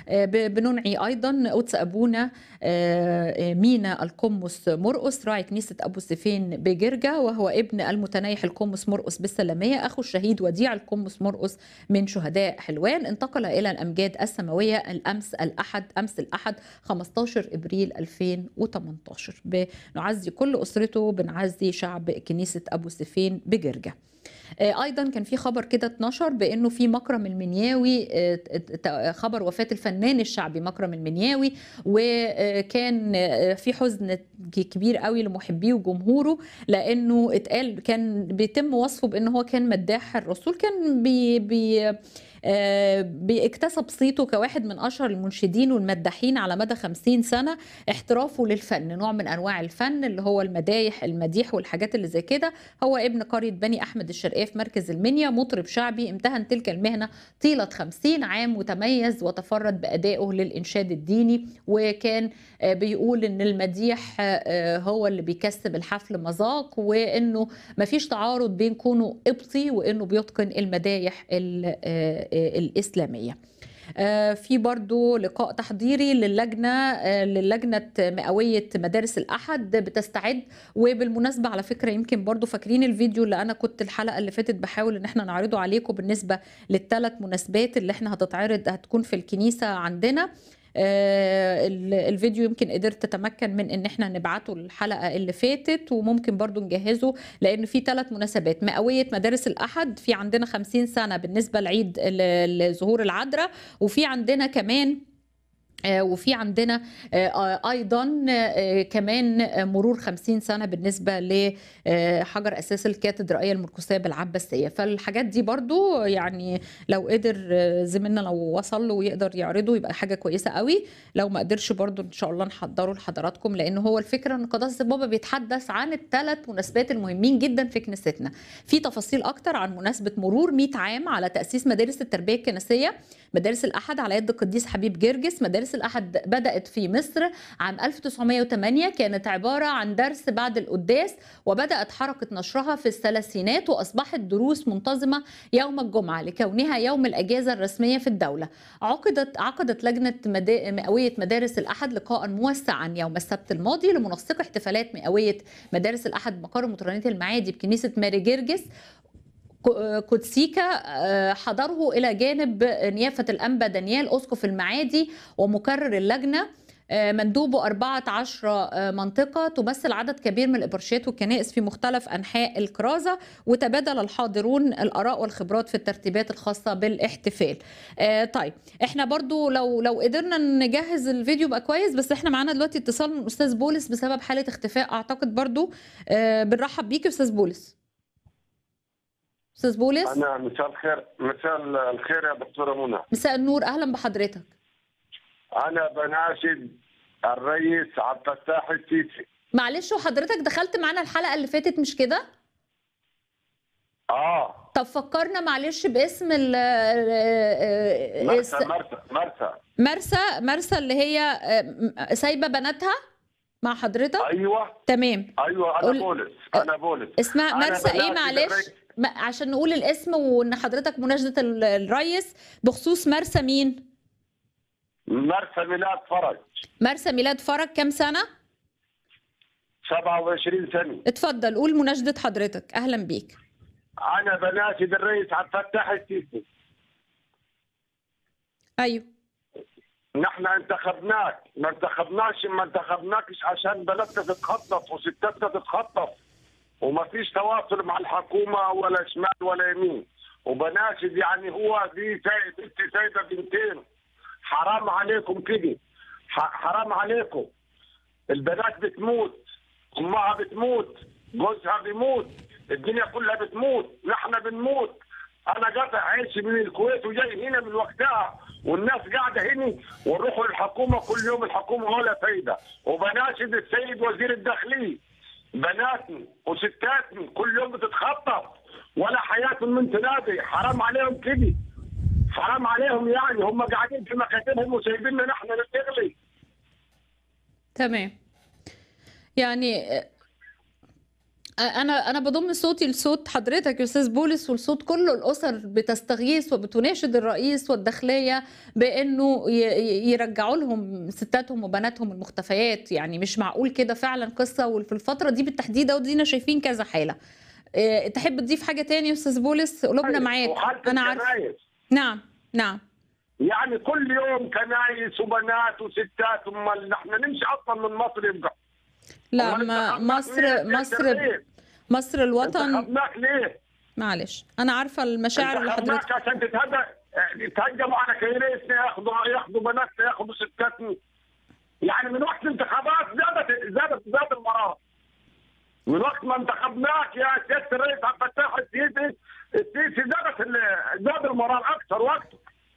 بننعي أيضا قدس أبونا مينا القمص مرقس راعي كنيسة أبو سيفين بجرجة وهو ابن المتنيح القمص مرقس بالسلامية أخو الشهيد وديع القمص مرقس من شهداء حلوان انتقل إلى الأمجاد السماوية الأمس الأحد أمس الأحد 15 إبريل 2018 بنعزي كل أسرته بنعزي شعب كنيسة أبو سيفين بجرجة ايضا كان في خبر كده اتنشر بانه في مكرم المنياوي خبر وفاه الفنان الشعبي مكرم المنياوي وكان في حزن كبير قوي لمحبيه وجمهوره لانه اتقال كان بيتم وصفه بان هو كان مداح الرسول كان بي بي بيكتسب صيته كواحد من أشهر المنشدين والمداحين على مدى خمسين سنة احترافه للفن نوع من أنواع الفن اللي هو المدايح المديح والحاجات اللي زي كده هو ابن قرية بني أحمد الشرقية في مركز المنيا مطرب شعبي امتهن تلك المهنة طيلة خمسين عام وتميز وتفرد بأدائه للإنشاد الديني وكان بيقول إن المديح هو اللي بيكسب الحفل مذاق وإنه مفيش تعارض بين كونه قبطي وإنه بيتقن المدايح الإسلامية في برضو لقاء تحضيري للجنة للجنة مئوية مدارس الأحد بتستعد وبالمناسبة على فكرة يمكن برضو فاكرين الفيديو اللي أنا كنت الحلقة اللي فاتت بحاول إن احنا نعرضه عليكم بالنسبة للثلاث مناسبات اللي احنا هتتعرض هتكون في الكنيسة عندنا آه الفيديو يمكن قدرت اتمكن من ان احنا نبعته الحلقه اللي فاتت وممكن برضو نجهزه لان في ثلاث مناسبات مئويه مدارس الاحد في عندنا 50 سنه بالنسبه لعيد لظهور العذراء وفي عندنا كمان وفي عندنا ايضا كمان مرور 50 سنه بالنسبه لحجر اساس الكاتدرائيه المركزيه بالعباسيه فالحاجات دي برضو يعني لو قدر زميلنا لو وصل له ويقدر يعرضه يبقى حاجه كويسه قوي لو ما قدرش برضو ان شاء الله نحضره لحضراتكم لان هو الفكره ان قداسه البابا بيتحدث عن الثلاث مناسبات المهمين جدا في كنيستنا في تفاصيل اكتر عن مناسبه مرور 100 عام على تاسيس مدارس التربيه الكنسيه مدارس الاحد على يد القديس حبيب جرجس مدارس الأحد بدأت في مصر عام 1908 كانت عبارة عن درس بعد القداس وبدأت حركة نشرها في الثلاثينات وأصبحت دروس منتظمة يوم الجمعة لكونها يوم الأجازة الرسمية في الدولة عقدت عقدت لجنة مدا... مئوية مدارس الأحد لقاء موسعا يوم السبت الماضي لمنسق احتفالات مئوية مدارس الأحد مقر مطرانية المعادي بكنيسة ماري جرجس كوتسيكا حضره إلى جانب نيافة الأنبا دانيال أسقف المعادي ومكرر اللجنة مندوبه 14 منطقة تمثل عدد كبير من الإبرشات والكنائس في مختلف أنحاء الكرازة وتبادل الحاضرون الآراء والخبرات في الترتيبات الخاصة بالاحتفال طيب احنا برضو لو لو قدرنا نجهز الفيديو بقى كويس بس احنا معانا دلوقتي اتصال من أستاذ بولس بسبب حالة اختفاء أعتقد برضو بنرحب بيك أستاذ بولس استاذ بولس انا مساء الخير مساء الخير يا دكتوره منى مساء النور اهلا بحضرتك انا بناشد الرئيس عبد الفتاح السيسي معلش وحضرتك دخلت معانا الحلقه اللي فاتت مش كده اه طب فكرنا معلش باسم ال مرسى مرسى مرسى مرسى مرسى اللي هي سايبه بناتها مع حضرتك ايوه تمام ايوه انا قول... بولس انا بولس اسمها مرسى ايه معلش عشان نقول الاسم وان حضرتك مناشده الريس بخصوص مرسى مين مرسى ميلاد فرج مرسى ميلاد فرج كام سنه 27 سنه اتفضل قول مناشده حضرتك اهلا بيك انا بناشد الرئيس عبد الفتاح السيسي ايوه نحن انتخبناك ما انتخبناش ما انتخبناكش عشان بلدنا تتخطف وستاتنا تتخطف وما فيش تواصل مع الحكومه ولا شمال ولا يمين وبناشد يعني هو دي سيد انت سايبه بنتين حرام عليكم كده حرام عليكم البنات بتموت امها بتموت جوزها بيموت الدنيا كلها بتموت نحن بنموت انا قاطع عيشي من الكويت وجاي هنا من وقتها والناس قاعده هنا ونروحوا للحكومه كل يوم الحكومه ولا فايده وبناشد السيد وزير الداخليه بناتني وستاتني كل يوم بتتخطف ولا حياه من تنادي حرام عليهم كده حرام عليهم يعني هم قاعدين في مكاتبهم وسايبيننا نحن نشتغل تمام يعني انا انا بضم صوتي لصوت حضرتك يا استاذ بولس ولصوت كل الاسر بتستغيث وبتناشد الرئيس والداخليه بانه يرجعوا لهم ستاتهم وبناتهم المختفيات يعني مش معقول كده فعلا قصه وفي الفتره دي بالتحديد ودينا شايفين كذا حاله تحب تضيف حاجه تاني يا استاذ بولس قلوبنا معاك انا عارف نعم نعم يعني كل يوم كنايس وبنات وستات امال نحن نمشي اصلا من مصر يبقى لا ما مصر مصر مصر الوطن انتخبناك ليه؟ معلش انا عارفه المشاعر اللي حضرتك عشان تتهدى يتهجموا على كنايسنا ياخذوا ياخذوا بناتنا ياخذوا ستاتنا يعني من وقت الانتخابات زادت زادت زاد المرض من وقت ما انتخبناك يا سياده الرئيس عبد الفتاح السيسي السيسي زادت زاد المرض اكثر واكثر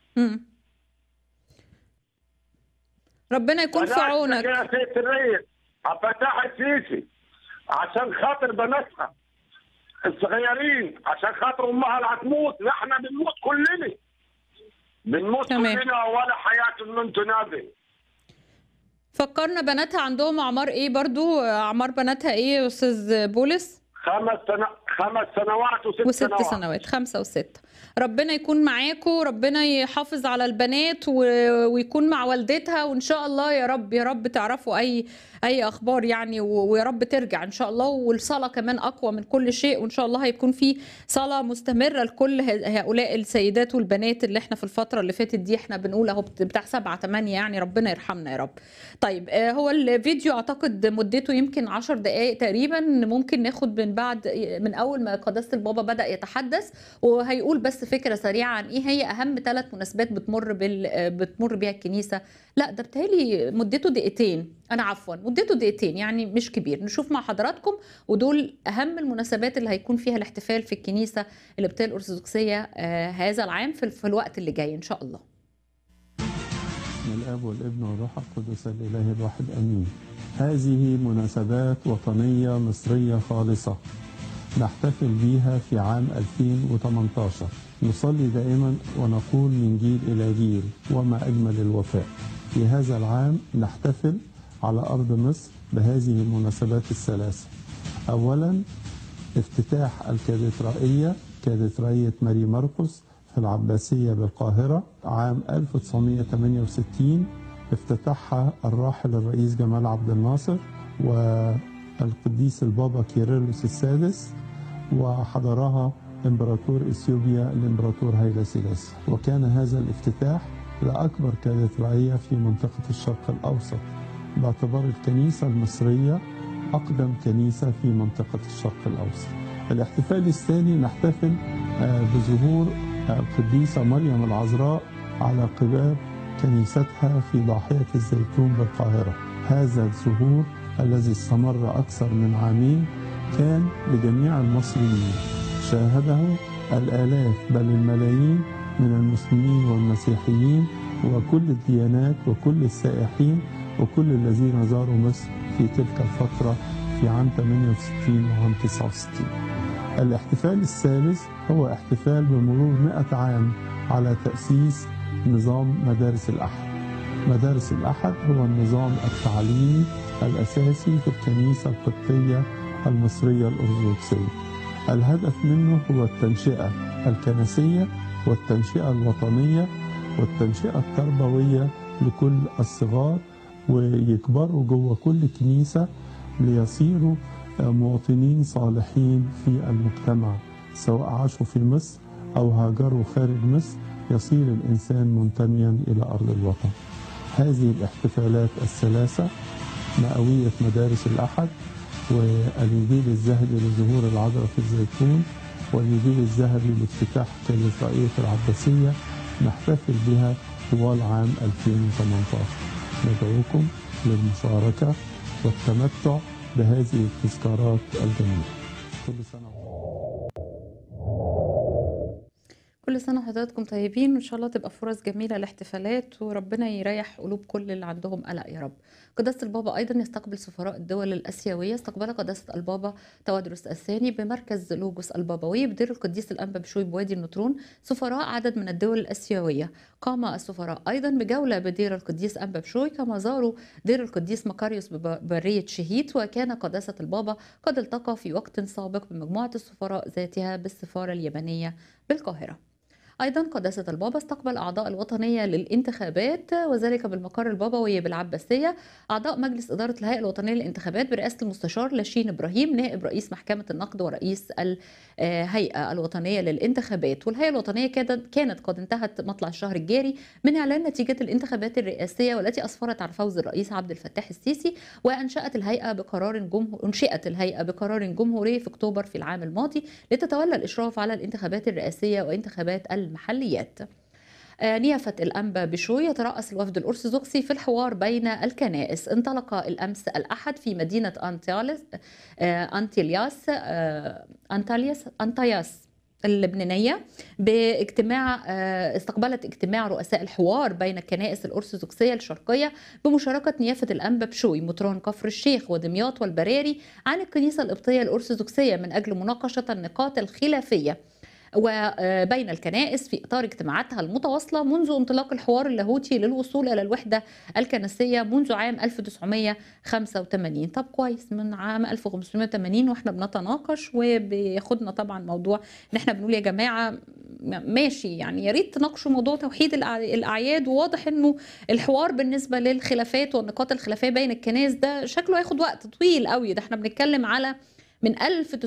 ربنا يكون في عونك يا سياده الرئيس عبد الفتاح السيسي عشان خاطر بناتها الصغيرين عشان خاطر امها اللي هتموت نحن بنموت كلنا بنموت تمام. كلنا ولا حياه من تنادي فكرنا بناتها عندهم اعمار ايه برضو اعمار بناتها ايه يا استاذ بولس خمس سنة خمس سنوات وست, وست سنوات سنوات خمسة وستة ربنا يكون معاكم ربنا يحافظ على البنات و... ويكون مع والدتها وان شاء الله يا رب يا رب تعرفوا اي اي اخبار يعني و... ويا رب ترجع ان شاء الله والصلاه كمان اقوى من كل شيء وان شاء الله هيكون في صلاه مستمره لكل هؤلاء السيدات والبنات اللي احنا في الفتره اللي فاتت دي احنا بنقول اهو بتاع سبعة ثمانية يعني ربنا يرحمنا يا رب طيب هو الفيديو اعتقد مدته يمكن عشر دقائق تقريبا ممكن ناخد من بعد من اول ما قداسه البابا بدا يتحدث وهيقول بس فكره سريعه عن ايه هي اهم ثلاث مناسبات بتمر بال بتمر بيها الكنيسه لا ده بتهيألي مدته دقيقتين انا عفوا مدته دقيقتين يعني مش كبير نشوف مع حضراتكم ودول اهم المناسبات اللي هيكون فيها الاحتفال في الكنيسه القبطيه الارثوذكسيه آه هذا العام في, في الوقت اللي جاي ان شاء الله من الاب والابن والروح القدس الاله الواحد امين هذه مناسبات وطنيه مصريه خالصه نحتفل بيها في عام 2018 نصلي دائما ونقول من جيل إلى جيل وما أجمل الوفاء في هذا العام نحتفل على أرض مصر بهذه المناسبات الثلاثة أولا افتتاح الكاتدرائية كاتدرائية ماري مرقس في العباسية بالقاهرة عام 1968 افتتحها الراحل الرئيس جمال عبد الناصر والقديس البابا كيرلس السادس وحضرها امبراطور اثيوبيا الامبراطور هايلا سيلاسي وكان هذا الافتتاح لاكبر كاتدرائيه في منطقه الشرق الاوسط باعتبار الكنيسه المصريه اقدم كنيسه في منطقه الشرق الاوسط. الاحتفال الثاني نحتفل بظهور القديسه مريم العذراء على قباب كنيستها في ضاحيه الزيتون بالقاهره. هذا الظهور الذي استمر اكثر من عامين كان لجميع المصريين شاهده الآلاف بل الملايين من المسلمين والمسيحيين وكل الديانات وكل السائحين وكل الذين زاروا مصر في تلك الفترة في عام 68 وعام 69 الاحتفال الثالث هو احتفال بمرور 100 عام على تأسيس نظام مدارس الأحد مدارس الأحد هو النظام التعليمي الأساسي في الكنيسة القبطية المصرية الأرثوذكسية الهدف منه هو التنشئة الكنسية والتنشئة الوطنية والتنشئة التربوية لكل الصغار ويكبروا جوه كل كنيسة ليصيروا مواطنين صالحين في المجتمع سواء عاشوا في مصر أو هاجروا خارج مصر يصير الإنسان منتميا إلى أرض الوطن هذه الاحتفالات الثلاثة مئوية مدارس الأحد واليوبيل الذهبي لظهور العذراء في الزيتون واليوبيل الذهبي لافتتاح كاتدرائية العباسية نحتفل بها طوال عام 2018 ندعوكم للمشاركة والتمتع بهذه التذكارات الجميلة كل سنة كل كل سنة وحضراتكم طيبين وإن شاء الله تبقى فرص جميلة لاحتفالات وربنا يريح قلوب كل اللي عندهم قلق يا رب قداسة البابا أيضا يستقبل سفراء الدول الآسيوية استقبل قداسة البابا تودرس الثاني بمركز لوجوس البابوي بدير القديس الأنبا بشوي بوادي النطرون سفراء عدد من الدول الآسيوية قام السفراء أيضا بجولة بدير القديس أنبا بشوي كما زاروا دير القديس مكاريوس ببرية شهيت وكان قداسة البابا قد التقى في وقت سابق بمجموعة السفراء ذاتها بالسفارة اليابانية بالقاهرة أيضا قداسة البابا استقبل أعضاء الوطنية للانتخابات وذلك بالمقر البابوي بالعباسية أعضاء مجلس إدارة الهيئة الوطنية للانتخابات برئاسة المستشار لاشين إبراهيم نائب رئيس محكمة النقد ورئيس الهيئة الوطنية للانتخابات والهيئة الوطنية كانت قد انتهت مطلع الشهر الجاري من إعلان نتيجة الانتخابات الرئاسية والتي أسفرت عن فوز الرئيس عبد الفتاح السيسي وأنشأت الهيئة بقرار جمهور أنشئت الهيئة بقرار جمهوري في أكتوبر في العام الماضي لتتولى الإشراف على الانتخابات الرئاسية وانتخابات المحليات نيافة الأنبا بشوي يترأس الوفد الأرثوذكسي في الحوار بين الكنائس انطلق الأمس الأحد في مدينة أنتياليس أنتيلياس أنتالياس أنتياس اللبنانية باجتماع استقبلت اجتماع رؤساء الحوار بين الكنائس الأرثوذكسية الشرقية بمشاركة نيافة الأنبا بشوي مطران كفر الشيخ ودمياط والبراري عن الكنيسة القبطية الأرثوذكسية من أجل مناقشة النقاط الخلافية وبين الكنائس في اطار اجتماعاتها المتواصله منذ انطلاق الحوار اللاهوتي للوصول الى الوحده الكنسيه منذ عام 1985 طب كويس من عام 1580 واحنا بنتناقش وبياخدنا طبعا موضوع ان احنا بنقول يا جماعه ماشي يعني يا ريت تناقشوا موضوع توحيد الاعياد وواضح انه الحوار بالنسبه للخلافات والنقاط الخلافيه بين الكنائس ده شكله هياخد وقت طويل قوي ده احنا بنتكلم على من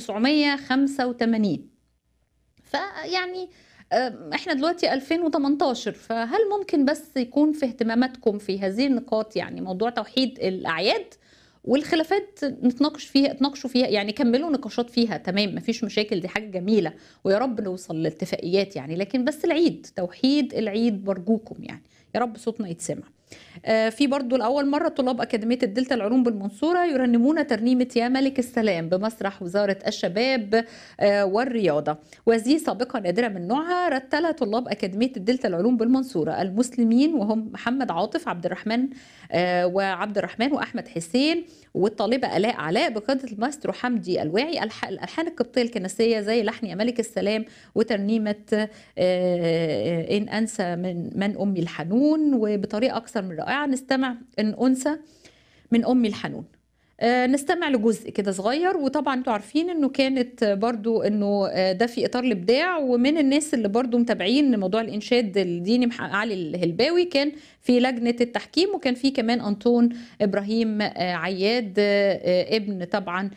1985 فيعني احنا دلوقتي 2018 فهل ممكن بس يكون في اهتماماتكم في هذه النقاط يعني موضوع توحيد الاعياد والخلافات نتناقش فيها تناقشوا فيها يعني كملوا نقاشات فيها تمام مفيش مشاكل دي حاجه جميله ويا رب نوصل لاتفاقيات يعني لكن بس العيد توحيد العيد برجوكم يعني يا رب صوتنا يتسمع في برضو لأول مرة طلاب أكاديمية الدلتا العلوم بالمنصورة يرنمون ترنيمة يا ملك السلام بمسرح وزارة الشباب والرياضة وهذه سابقة نادرة من نوعها رتل طلاب أكاديمية الدلتا العلوم بالمنصورة المسلمين وهم محمد عاطف عبد الرحمن وعبد الرحمن وأحمد حسين والطالبة آلاء علاء بقيادة الماسترو حمدي الواعي الألحان القبطية الكنسية زي لحن يا ملك السلام وترنيمة إن أنسى من, من أمي الحنون وبطريقة أكثر من رائعة نستمع إن أنثى من أمي الحنون نستمع لجزء كده صغير وطبعا انتوا عارفين انه كانت برضو انه ده في اطار الابداع ومن الناس اللي برضو متابعين موضوع الانشاد الديني علي الهلباوي كان في لجنه التحكيم وكان في كمان انطون ابراهيم عياد ابن طبعا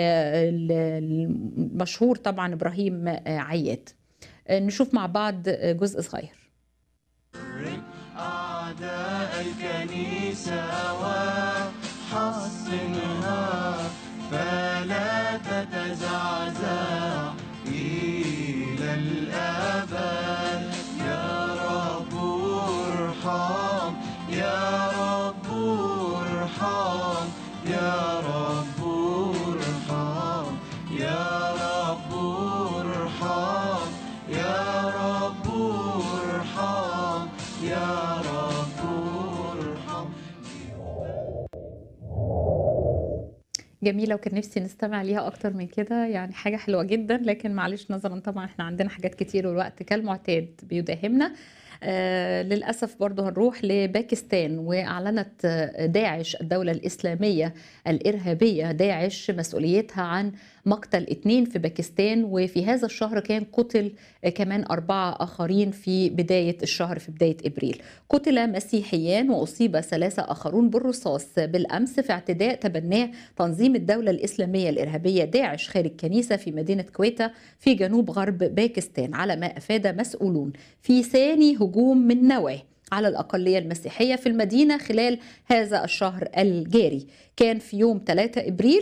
المشهور طبعا ابراهيم عياد نشوف مع بعض جزء صغير أعداء الكنيسة وحصنها فلا تتزعزع إلى الأبد يا رب ارحم يا رب ارحم يا رب ارحم يا رب ارحم يا رب ارحم يا رب ارحم جميله وكان نفسي نستمع ليها اكتر من كده يعني حاجه حلوه جدا لكن معلش نظرا طبعا احنا عندنا حاجات كتير والوقت كالمعتاد بيداهمنا آه للأسف برضه هنروح لباكستان وأعلنت داعش الدولة الإسلامية الإرهابية داعش مسؤوليتها عن مقتل اثنين في باكستان وفي هذا الشهر كان قتل كمان أربعة آخرين في بداية الشهر في بداية إبريل قتل مسيحيان وأصيب ثلاثة آخرون بالرصاص بالأمس في اعتداء تبناه تنظيم الدولة الإسلامية الإرهابية داعش خارج كنيسة في مدينة كويتا في جنوب غرب باكستان على ما أفاد مسؤولون في ثاني هجوم من نواه على الأقلية المسيحية في المدينة خلال هذا الشهر الجاري كان في يوم 3 إبريل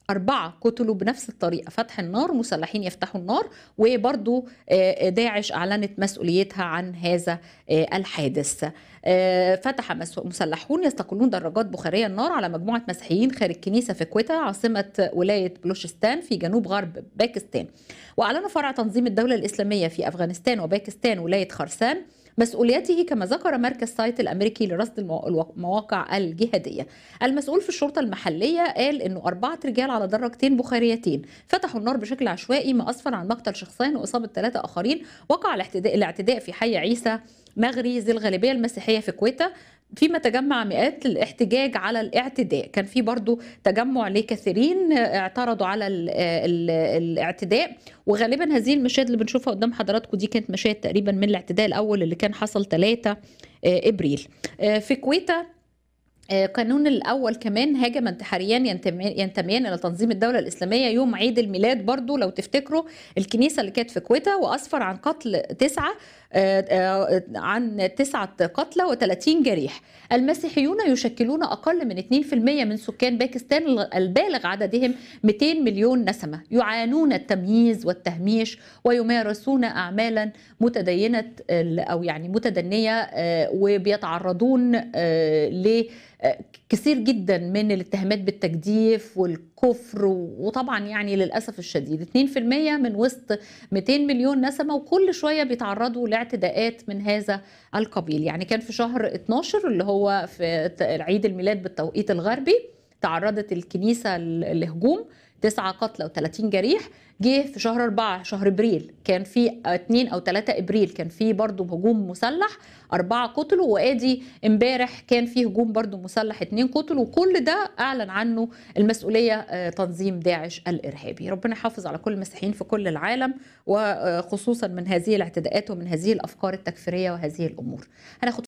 أربعة قتلوا بنفس الطريقة فتح النار مسلحين يفتحوا النار وبرضو آه، داعش أعلنت مسؤوليتها عن هذا آه، الحادث آه، فتح مس- مسلحون يستقلون دراجات بخارية النار على مجموعة مسيحيين خارج كنيسة في كويتا عاصمة ولاية بلوشستان في جنوب غرب باكستان وأعلن فرع تنظيم الدولة الإسلامية في أفغانستان وباكستان ولاية خرسان مسؤوليته كما ذكر مركز سايت الأمريكي لرصد المو- المواقع الجهادية المسؤول في الشرطة المحلية قال أنه أربعة رجال على دراجتين بخاريتين فتحوا النار بشكل عشوائي ما أسفر عن مقتل شخصين وإصابة ثلاثة آخرين وقع الاعتداء, الاعتداء في حي عيسى مغري ذي الغالبية المسيحية في كويتا فيما تجمع مئات الاحتجاج على الاعتداء كان في برضو تجمع لكثيرين اعترضوا على ال ال الاعتداء وغالبا هذه المشاهد اللي بنشوفها قدام حضراتكم دي كانت مشاهد تقريبا من الاعتداء الاول اللي كان حصل 3 ابريل آه، في كويتا آه، قانون الأول كمان هاجم انتحاريان ينتمي- ينتميان إلى تنظيم الدولة الإسلامية يوم عيد الميلاد برضو لو تفتكروا الكنيسة اللي كانت في كويتا وأسفر عن قتل تسعة آه، آه، عن تسعة قتلى و30 جريح المسيحيون يشكلون أقل من 2% من سكان باكستان البالغ عددهم 200 مليون نسمة يعانون التمييز والتهميش ويمارسون أعمالا متدينة ال- أو يعني متدنية آه، وبيتعرضون آه، ل آه، كثير جدا من الاتهامات بالتجديف والكفر وطبعا يعني للاسف الشديد 2% من وسط 200 مليون نسمه وكل شويه بيتعرضوا لاعتداءات من هذا القبيل يعني كان في شهر 12 اللي هو في ت- عيد الميلاد بالتوقيت الغربي تعرضت الكنيسه ل- لهجوم تسعة قتلى و30 جريح جه في شهر أربعة شهر ابريل كان في اتنين او ثلاثة ابريل كان في برضه هجوم مسلح أربعة قتلوا وادي امبارح كان في هجوم برضه مسلح اتنين قتلوا وكل ده اعلن عنه المسؤوليه آه، تنظيم داعش الارهابي ربنا يحافظ على كل المسيحيين في كل العالم وخصوصا من هذه الاعتداءات ومن هذه الافكار التكفيريه وهذه الامور هناخد